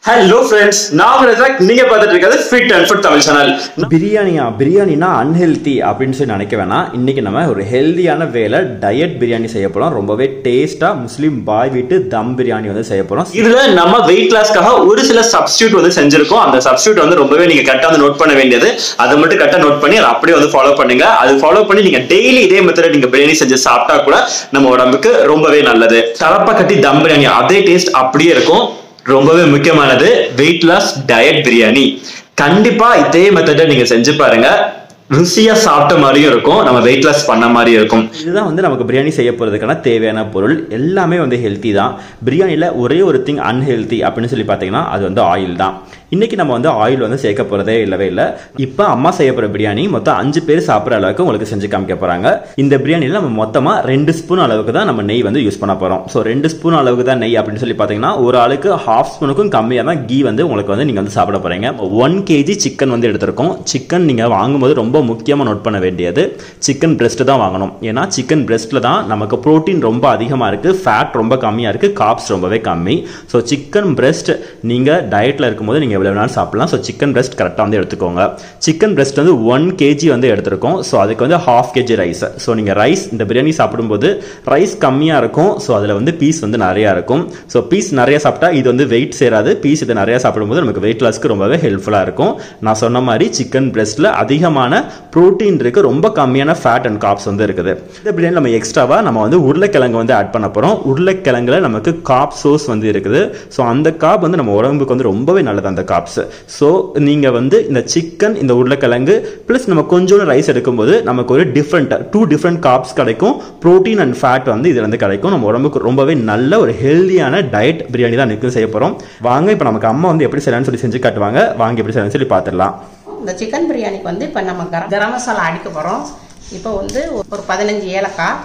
hello friends நான் உங்க ரஜாக் நீங்க பார்த்துட்டு இருக்கிறது fit and food Tamil channel பிரியாணியா பிரியாணினா அன்ஹெல்தி அப்படின்னு சொல்லி நினைக்க வேணாம் இன்னைக்கு நம்ம ஒரு ஹெல்தியான வேலை டயட் பிரியாணி செய்ய போறோம் ரொம்பவே டேஸ்டா முஸ்லீம் பாய் வீட்டு தம் பிரியாணி வந்து செய்ய போறோம் இதுல நம்ம வெயிட் லாஸ்க்காக ஒரு சில சப்ஸ்டியூட் வந்து செஞ்சிருக்கோம் அந்த சப்ஸ்டியூட் வந்து ரொம்பவே நீங்க கரெக்டா வந்து நோட் பண்ண வேண்டியது அதை மட்டும் கரெக்டா நோட் பண்ணி அதை அப்படியே வந்து ஃபாலோ பண்ணுங்க அது ஃபாலோ பண்ணி நீங்க டெய்லி இதே மெத்தட் நீங்க பிரியாணி செஞ்சு சாப்பிட்டா கூட நம்ம உடம்புக்கு ரொம்பவே நல்லது தலப்பா கட்டி தம் பிரியாணி அதே டேஸ்ட் அப்படியே இருக்கும் ரொம்பவே முக்கியமானது வெயிட் லாஸ் டயட் பிரியாணி கண்டிப்பா இதே மெத்தடை நீங்க செஞ்சு பாருங்க ருசியா சாப்பிட்ட மாதிரியும் இருக்கும் நம்ம வெயிட் லாஸ் பண்ண மாதிரியும் இருக்கும் இதுதான் வந்து நமக்கு பிரியாணி செய்ய போறதுக்கான தேவையான பொருள் எல்லாமே வந்து ஹெல்த்தி தான் பிரியாணியில் ஒரே ஒரு திங் அன்ஹெல்தி அப்படின்னு சொல்லி பார்த்தீங்கன்னா அது வந்து ஆயில் தான் இன்னைக்கு நம்ம வந்து ஆயில் வந்து சேர்க்க போறதே இல்லவே இல்லை இப்போ அம்மா செய்ய போற பிரியாணி மொத்தம் அஞ்சு பேர் சாப்பிட்ற அளவுக்கு உங்களுக்கு செஞ்சு காமிக்க போறாங்க இந்த பிரியாணியில் நம்ம மொத்தமாக ரெண்டு ஸ்பூன் அளவுக்கு தான் நம்ம நெய் வந்து யூஸ் பண்ண போறோம் ஸோ ரெண்டு ஸ்பூன் அளவுக்கு தான் நெய் அப்படின்னு சொல்லி பார்த்தீங்கன்னா ஒரு ஆளுக்கு ஹாஃப் ஸ்பூனுக்கும் கம்மியாக தான் கீ வந்து உங்களுக்கு வந்து நீங்கள் வந்து சாப்பிட போறீங்க ஒன் கேஜி சிக்கன் வந்து எடுத்திருக்கோம் சிக்கன் நீங்கள் வாங்கும்போது ரொம்ப முக்கியமாக நோட் பண்ண வேண்டியது சிக்கன் பிரெஸ்ட் தான் வாங்கணும் ஏன்னா சிக்கன் பிரெஸ்ட்டில் தான் நமக்கு ப்ரோட்டீன் ரொம்ப அதிகமாக இருக்குது ஃபேட் ரொம்ப கம்மியாக இருக்குது காப்ஸ் ரொம்பவே கம்மி ஸோ சிக்கன் பிரெஸ்ட் நீங்கள் டயட்டில் இருக்கும்போது நீங்கள் எவ்வளோ வேணாலும் சாப்பிடலாம் ஸோ சிக்கன் பிரெஸ்ட் கரெக்டாக வந்து எடுத்துக்கோங்க சிக்கன் பிரெஸ்ட் வந்து ஒன் கேஜி வந்து எடுத்திருக்கோம் ஸோ அதுக்கு வந்து ஹாஃப் கேஜி ரைஸ் ஸோ நீங்கள் ரைஸ் இந்த பிரியாணி சாப்பிடும்போது ரைஸ் கம்மியாக இருக்கும் ஸோ அதில் வந்து பீஸ் வந்து நிறையா இருக்கும் ஸோ பீஸ் நிறைய சாப்பிட்டா இது வந்து வெயிட் சேராது பீஸ் இது நிறையா சாப்பிடும்போது நமக்கு வெயிட் லாஸ்க்கு ரொம்பவே ஹெல்ப்ஃபுல்லாக இருக்கும் நான் சொன்ன மாதிரி சிக்கன் பிரெஸ்ட்டில் அதிகமான ப்ரோட்டீன் இருக்கு ரொம்ப கம்மியான ஃபேட் அண்ட் காப்ஸ் வந்து இருக்குது இந்த பிரியாணி நம்ம எக்ஸ்ட்ராவா நம்ம வந்து உருளைக்கிழங்கு வந்து ஆட் பண்ண போறோம் உருளைக்கிழங்குல நமக்கு காப் சோஸ் வந்து இருக்குது ஸோ அந்த காப் வந்து நம்ம உடம்புக்கு வந்து ரொம்பவே நல்லது அந்த காப்ஸ் ஸோ நீங்க வந்து இந்த சிக்கன் இந்த உருளைக்கிழங்கு ப்ளஸ் நம்ம கொஞ்சோண்டு ரைஸ் எடுக்கும்போது நமக்கு ஒரு டிஃப்ரெண்ட் டூ டிஃப்ரெண்ட் காப்ஸ் கிடைக்கும் ப்ரோட்டீன் அண்ட் ஃபேட் வந்து இதுல இருந்து கிடைக்கும் நம்ம உடம்புக்கு ரொம்பவே நல்ல ஒரு ஹெல்தியான டயட் பிரியாணி தான் இன்னைக்கு செய்ய போறோம் வாங்க இப்போ நமக்கு அம்மா வந்து எப்படி செய்யலாம்னு சொல்லி செஞ்சு காட்டுவாங்க வாங்க எப்படி செய்யலாம்னு சொல்லி பார்த்துடலாம் இந்த சிக்கன் பிரியாணிக்கு வந்து இப்போ நம்ம கரம் கரம் மசாலா அடிக்க போகிறோம் இப்போ வந்து ஒரு பதினஞ்சு ஏலக்காய்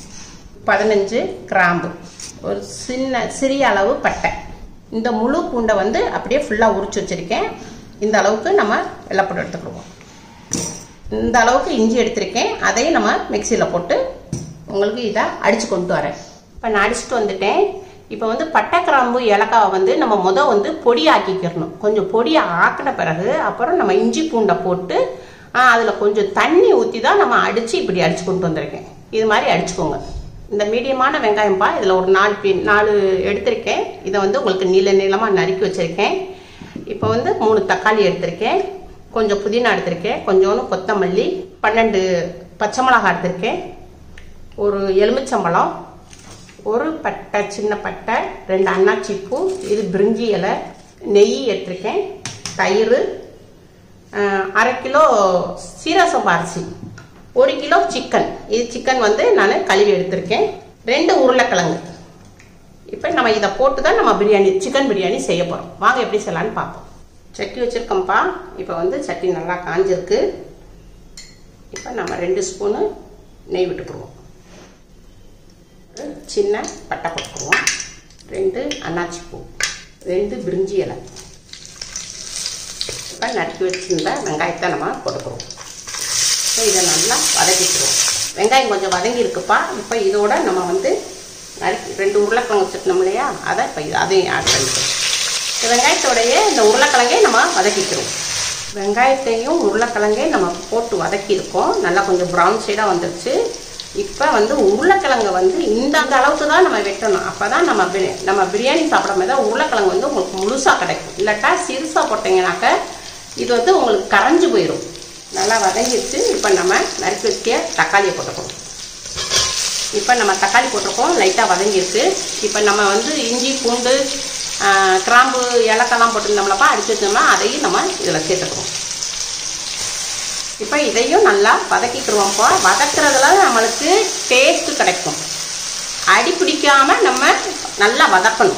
பதினஞ்சு கிராம்பு ஒரு சின்ன சிறிய அளவு பட்டை இந்த முழு பூண்டை வந்து அப்படியே ஃபுல்லாக உரிச்சு வச்சுருக்கேன் இந்த அளவுக்கு நம்ம வெள்ளைப்பூடு எடுத்துக்கிடுவோம் இந்த அளவுக்கு இஞ்சி எடுத்திருக்கேன் அதையும் நம்ம மிக்சியில் போட்டு உங்களுக்கு இதை அடித்து கொண்டு வரேன் இப்போ நான் அடிச்சுட்டு வந்துட்டேன் இப்போ வந்து பட்டை கிராம்பு ஏலக்காவை வந்து நம்ம முத வந்து பொடி ஆக்கிக்கிறணும் கொஞ்சம் பொடியை ஆக்கின பிறகு அப்புறம் நம்ம இஞ்சி பூண்டை போட்டு அதில் கொஞ்சம் தண்ணி ஊற்றி தான் நம்ம அடித்து இப்படி அடித்து கொண்டு வந்திருக்கேன் இது மாதிரி அடிச்சுக்கோங்க இந்த மீடியமான வெங்காயம்ப்பா இதில் ஒரு நாலு பீ நாலு எடுத்திருக்கேன் இதை வந்து உங்களுக்கு நீள நீளமாக நறுக்கி வச்சுருக்கேன் இப்போ வந்து மூணு தக்காளி எடுத்திருக்கேன் கொஞ்சம் புதினா எடுத்திருக்கேன் கொஞ்சோண்டு கொத்தமல்லி பன்னெண்டு பச்சை மிளகாய் எடுத்திருக்கேன் ஒரு எலுமிச்சம்பழம் ஒரு பட்டை சின்ன பட்டை ரெண்டு அன்னாச்சி பூ இது பிரிஞ்சி இலை நெய் எடுத்திருக்கேன் தயிர் அரை கிலோ சீரசம்பா அரிசி ஒரு கிலோ சிக்கன் இது சிக்கன் வந்து நான் கழுவி எடுத்திருக்கேன் ரெண்டு உருளைக்கிழங்கு இப்போ நம்ம இதை போட்டு தான் நம்ம பிரியாணி சிக்கன் பிரியாணி செய்ய போகிறோம் வாங்க எப்படி செய்யலான்னு பார்ப்போம் சட்டி வச்சுருக்கோம்ப்பா இப்போ வந்து சட்டி நல்லா காஞ்சிருக்கு இப்போ நம்ம ரெண்டு ஸ்பூனு நெய் விட்டுக்குருவோம் சின்ன பட்டை போட்டுக்குவோம் ரெண்டு அன்னாச்சி பூ ரெண்டு பிரிஞ்சி இலை இப்போ நறுக்கி வச்சுருந்த வெங்காயத்தை நம்ம போட்டுக்குவோம் ஸோ இதை நல்லா வதக்கிட்டுருவோம் வெங்காயம் கொஞ்சம் வதங்கி இருக்குப்பா இப்போ இதோட நம்ம வந்து நறுக்கி ரெண்டு உருளைக்கிழங்கு வச்சுருந்தோம் இல்லையா அதை இப்போ இது அதையும் ஆட் பண்ணிக்கிறோம் இந்த வெங்காயத்தோடையே இந்த உருளைக்கிழங்கே நம்ம வதக்கிக்கிறோம் வெங்காயத்தையும் உருளைக்கிழங்கையும் நம்ம போட்டு வதக்கியிருக்கோம் நல்லா கொஞ்சம் ப்ரௌன் ஷேடாக வந்துருச்சு இப்போ வந்து உருளைக்கிழங்கு வந்து இந்த அந்த அளவுக்கு தான் நம்ம வெட்டணும் அப்போ தான் நம்ம பிரி நம்ம பிரியாணி சாப்பிடும் போது தான் உருளைக்கிழங்கு வந்து உங்களுக்கு முழுசாக கிடைக்கும் இல்லாட்டா சிறுசாக போட்டிங்கனாக்க இது வந்து உங்களுக்கு கரைஞ்சு போயிடும் நல்லா வதங்கிடுச்சு இப்போ நம்ம நறுக்கி வச்சிய தக்காளியை போட்டுக்கணும் இப்போ நம்ம தக்காளி போட்டிருக்கோம் லைட்டாக வதங்கியிருக்கு இப்போ நம்ம வந்து இஞ்சி பூண்டு கிராம்பு ஏலக்காய்லாம் போட்டுருந்தோம்லப்பா அடிச்சு வச்சோம்னா அதையும் நம்ம இதில் சேர்த்துக்கிறோம் இப்போ இதையும் நல்லா வதக்கிக்கிறோம்ப்பா வதக்குறதுல நம்மளுக்கு டேஸ்ட் கிடைக்கும் அடி பிடிக்காம நம்ம நல்லா வதக்கணும்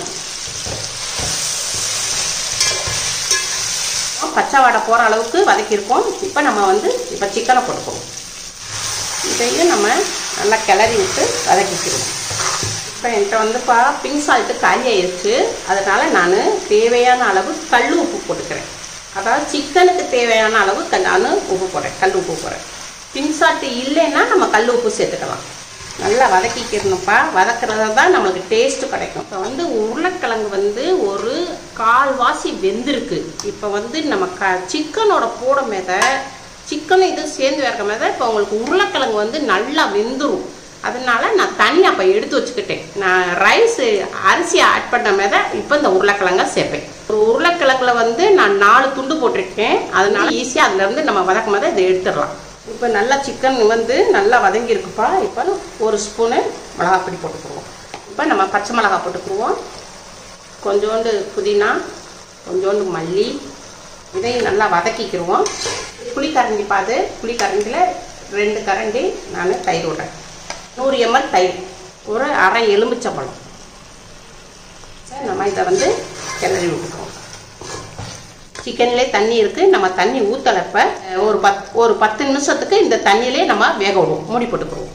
பச்சை வடை போகிற அளவுக்கு வதக்கியிருக்கோம் இப்போ நம்ம வந்து இப்போ சிக்கனை போட்டுக்குவோம் இதையும் நம்ம நல்லா கிளறி விட்டு வதக்கிக்கிறோம் இப்போ என்கிட்ட வந்துப்பா பிங்க் சால்ட்டு காலி ஆயிடுச்சு அதனால் நான் தேவையான அளவு கல் உப்பு போட்டுக்கிறேன் அதாவது சிக்கனுக்கு தேவையான அளவு நான் உப்பு போடுறேன் கல் உப்பு போடுறேன் பிங்க் சால்ட்டு இல்லைன்னா நம்ம கல் உப்பு சேர்த்துக்கலாம் நல்லா வதக்கிக்கிறணும்ப்பா வதக்குறது தான் நம்மளுக்கு டேஸ்ட்டு கிடைக்கும் இப்போ வந்து உருளைக்கிழங்கு வந்து ஒரு கால்வாசி வெந்திருக்கு இப்போ வந்து நம்ம க சிக்கனோட போட மேத சிக்கனும் இது சேர்ந்து வேற மேத இப்போ உங்களுக்கு உருளைக்கிழங்கு வந்து நல்லா வெந்துரும் அதனால நான் தண்ணி அப்போ எடுத்து வச்சுக்கிட்டேன் நான் ரைஸ் அரிசி ஆட் பண்ண மேத இப்போ இந்த உருளைக்கிழங்க சேர்ப்பேன் ஒரு உருளைக்கிழங்குல வந்து நான் நாலு துண்டு போட்டிருக்கேன் அதனால ஈஸியாக அதுலேருந்து நம்ம வதக்கும் போது இதை எடுத்துடலாம் இப்போ நல்லா சிக்கன் வந்து நல்லா வதங்கியிருக்குப்பா இப்போ ஒரு ஸ்பூனு மிளகாப்பொடி போட்டுக்குருவோம் இப்போ நம்ம பச்சை மிளகா போட்டுக்குருவோம் கொஞ்சோண்டு புதினா கொஞ்சோண்டு மல்லி இதையும் நல்லா வதக்கிக்கிடுவோம் புளி கரண்டி பாது புளி கரண்டியில் ரெண்டு கரண்டி நான் தயிர் விடுறேன் நூறு எம்எல் தயிர் ஒரு அரை எலுமிச்சம்பழம் சரி, நம்ம இதை வந்து கிளறி விட்டுக்குவோம் சிக்கன்லேயே தண்ணி இருக்குது நம்ம தண்ணி ஊற்றலப்ப ஒரு பத் ஒரு பத்து நிமிஷத்துக்கு இந்த தண்ணியிலே நம்ம வேக விடுவோம் மூடி போட்டுக்குருவோம்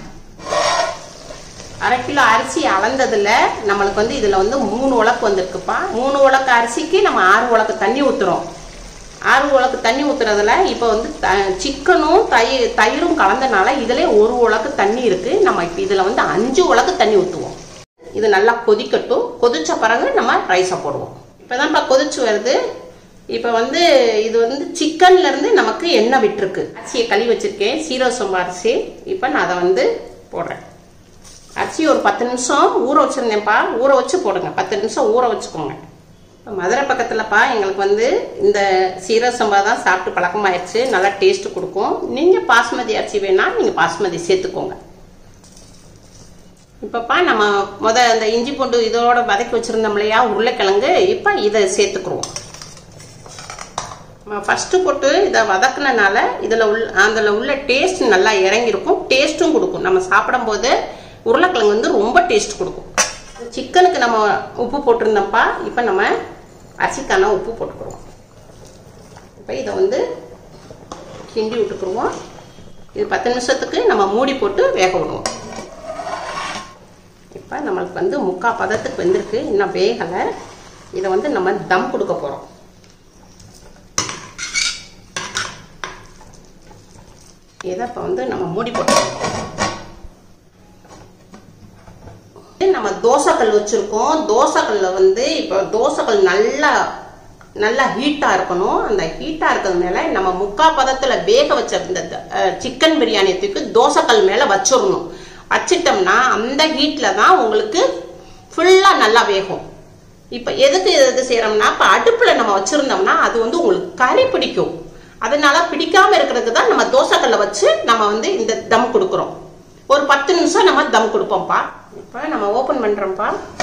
அரை கிலோ அரிசி அளந்ததுல நம்மளுக்கு வந்து இதுல வந்து மூணு உலக்கு வந்திருக்குப்பா மூணு உலக்கு அரிசிக்கு நம்ம ஆறு உலக்கு தண்ணி ஊத்துறோம் ஆறு உலக்கு தண்ணி ஊத்துறதுல இப்போ வந்து த- சிக்கனும் தயிர் தயிரும் கலந்தனால இதுல ஒரு உலக்கு தண்ணி இருக்கு நம்ம இப்போ இதுல வந்து அஞ்சு உலக்கு தண்ணி ஊத்துவோம் இது நல்லா கொதிக்கட்டும் கொதிச்ச பிறகு நம்ம ரைஸை போடுவோம் இப்போதான்ப்பா கொதிச்சு வருது இப்போ வந்து இது வந்து சிக்கன்ல இருந்து நமக்கு எண்ணெய் விட்டுருக்கு அரிசியை கழுவி வச்சிருக்கேன் சீரக சம்பா அரிசி இப்போ நான் அதை வந்து போடுறேன் அரிசி ஒரு பத்து நிமிஷம் ஊற வச்சிருந்தேன்ப்பா ஊற வச்சு போடுங்க பத்து நிமிஷம் ஊற வச்சுக்கோங்க இப்போ மதுரை பக்கத்துலப்பா எங்களுக்கு வந்து இந்த சீரக சம்பா தான் சாப்பிட்டு பழக்கமாயிருச்சு நல்லா டேஸ்ட் கொடுக்கும் நீங்கள் பாஸ்மதி அரிசி வேணா நீங்கள் பாஸ்மதி சேர்த்துக்கோங்க இப்போப்பா நம்ம முத அந்த இஞ்சி பூண்டு இதோட வதக்கி வச்சுருந்தோம் இல்லையா உருளைக்கிழங்கு இப்போ இதை சேர்த்துக்குருவோம் நம்ம ஃபஸ்ட்டு போட்டு இதை வதக்குனனால இதில் உள் அதில் உள்ள டேஸ்ட் நல்லா இறங்கியிருக்கும் டேஸ்ட்டும் கொடுக்கும் நம்ம சாப்பிடும்போது உருளைக்கிழங்கு வந்து ரொம்ப டேஸ்ட் கொடுக்கும் சிக்கனுக்கு நம்ம உப்பு போட்டிருந்தோம்ப்பா இப்போ நம்ம அரிசிக்கான உப்பு போட்டுக்கிறோம் இப்போ இதை வந்து கிண்டி விட்டுக்குருவோம் இது பத்து நிமிஷத்துக்கு நம்ம மூடி போட்டு வேக விடுவோம் இப்போ நம்மளுக்கு வந்து முக்கா பதத்துக்கு வெந்திருக்கு இன்னும் வேகலை இதை வந்து நம்ம தம் கொடுக்க போகிறோம் இதை இப்போ வந்து நம்ம மூடி போட்டுருவோம் நம்ம தோசைக்கல் வச்சிருக்கோம் தோசைக்கல்ல வந்து இப்போ தோசைக்கல் நல்லா நல்லா ஹீட்டா இருக்கணும் அந்த ஹீட்டா இருக்கிறதுனால நம்ம முக்கா பதத்துல வேக வச்ச இந்த சிக்கன் பிரியாணி தூக்கி தோசைக்கல் மேல வச்சிடணும் வச்சிட்டோம்னா அந்த ஹீட்ல தான் உங்களுக்கு ஃபுல்லா நல்லா வேகும் இப்போ எதுக்கு இது செய்யறோம்னா இப்போ அடுப்புல நம்ம வச்சிருந்தோம்னா அது வந்து உங்களுக்கு கறி பிடிக்கும் அதனால பிடிக்காம இருக்கிறதுக்கு தான் நம்ம தோசைக்கல்ல வச்சு நம்ம வந்து இந்த தம் கொடுக்குறோம் ஒரு பத்து நிமிஷம் நம்ம தம் கொடுப்போம்ப்பா இப்போ நம்ம ஓபன் பண்றோம்ப்பா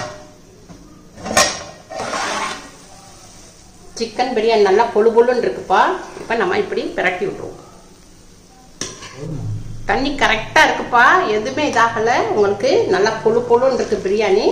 சிக்கன் பிரியாணி நல்லா பொழு பொழுன்னு இருக்குப்பா இப்போ நம்ம இப்படி பிரட்டி விட்டுருவோம் தண்ணி கரெக்டா இருக்குப்பா எதுவுமே இதாகல உங்களுக்கு நல்லா பொழு பொழுன்னு இருக்கு பிரியாணி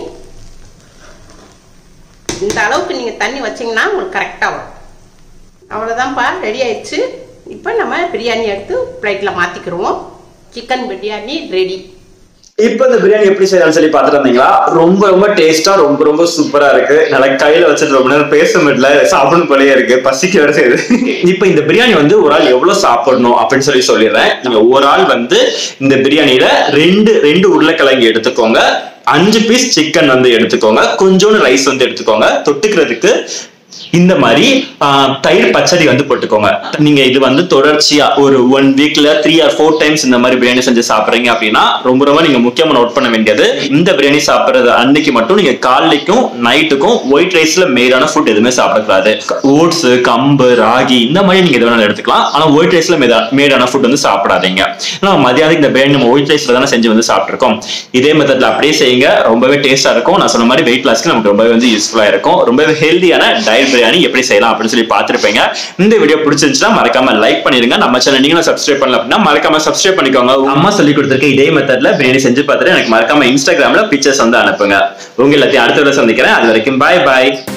இந்த அளவுக்கு நீங்க தண்ணி வச்சீங்கன்னா உங்களுக்கு கரெக்டா வரும் அவ்வளோதான்ப்பா ரெடி ஆயிடுச்சு இப்போ நம்ம பிரியாணி எடுத்து பிளேட்டில் மாற்றிக்கிடுவோம் சிக்கன் பிரியாணி ரெடி இப்போ இந்த பிரியாணி எப்படி செய்யலாம்னு சொல்லி பார்த்துட்டு வந்தீங்களா ரொம்ப ரொம்ப டேஸ்டா ரொம்ப ரொம்ப சூப்பரா இருக்கு நல்லா கையில வச்சுட்டு ரொம்ப நேரம் பேச முடியல சாப்பிடணும் போலயே இருக்கு பசிக்க வர செய்யுது இப்போ இந்த பிரியாணி வந்து ஒரு ஆள் எவ்வளவு சாப்பிடணும் அப்படின்னு சொல்லி சொல்லிடுறேன் நீங்க ஒரு ஆள் வந்து இந்த பிரியாணியில ரெண்டு ரெண்டு உருளைக்கிழங்கு எடுத்துக்கோங்க அஞ்சு பீஸ் சிக்கன் வந்து எடுத்துக்கோங்க கொஞ்சோண்டு ரைஸ் வந்து எடுத்துக்கோங்க தொட்டுக்கிறதுக்கு இந்த மாதிரி ஆஹ், தயிர் பச்சடி வந்து போட்டுக்கோங்க நீங்க இது வந்து தொடர்ச்சியா ஒரு ஒன் வீக்ல த்ரீ ஆர் ஃபோர் டைம்ஸ் இந்த மாதிரி பிரியாணி செஞ்சு சாப்பிடுறீங்க அப்படின்னா ரொம்ப ரொம்ப நீங்க முக்கியமா நோட் பண்ண வேண்டியது இந்த பிரியாணி சாப்பிடுறது அன்னைக்கு மட்டும் நீங்க காலைக்கும் நைட்டுக்கும் ஒயிட் ரைஸ்ல மேடான ஃபுட் எதுவுமே சாப்பிடக்கூடாது ஓட்ஸ் கம்பு ராகி இந்த மாதிரி நீங்க எது வேணாலும் எடுத்துக்கலாம் ஆனா ஒயிட் ரைஸ்ல மேடான ஃபுட் வந்து சாப்பிடாதீங்க ஏன்னா மதியானம் இந்த பிரியாணி நம்ம ஒயிட் ரைஸ்ல தானே செஞ்சு வந்து சாப்பிட்டுருக்கோம் இதே மெத்தட்ல அப்படியே செய்யுங்க ரொம்பவே டேஸ்டா இருக்கும் நான் சொன்ன மாதிரி வெயிட் லாஸ்க்கு நமக்கு ரொம்பவே வந்து யூஸ்ஃபுல்லா இருக்கும் ரொம்பவே ஹெல்தியான டயட் பிரியாணி எப்படி செய்யலாம் அப்படின்னு சொல்லி பார்த்துருப்பீங்க இந்த வீடியோ பிடிச்சிருந்துச்சுன்னா மறக்காம லைக் பண்ணிருங்க நம்ம சேனல் நீங்களும் சப்ஸ்கிரைப் பண்ணல அப்படின்னா மறக்காம சப்ஸ்கிரைப் பண்ணிக்கோங்க அம்மா சொல்லி கொடுத்துருக்க இதே மெத்தட்ல பிரியாணி செஞ்சு பார்த்துட்டு எனக்கு மறக்காம இன்ஸ்டாகிராம்ல பிக்சர்ஸ் வந்து அனுப்புங்க உங்க எல்லாத்தையும் அடுத்த விட சந்திக்கிறேன் அது வரைக்கும் பாய் பாய்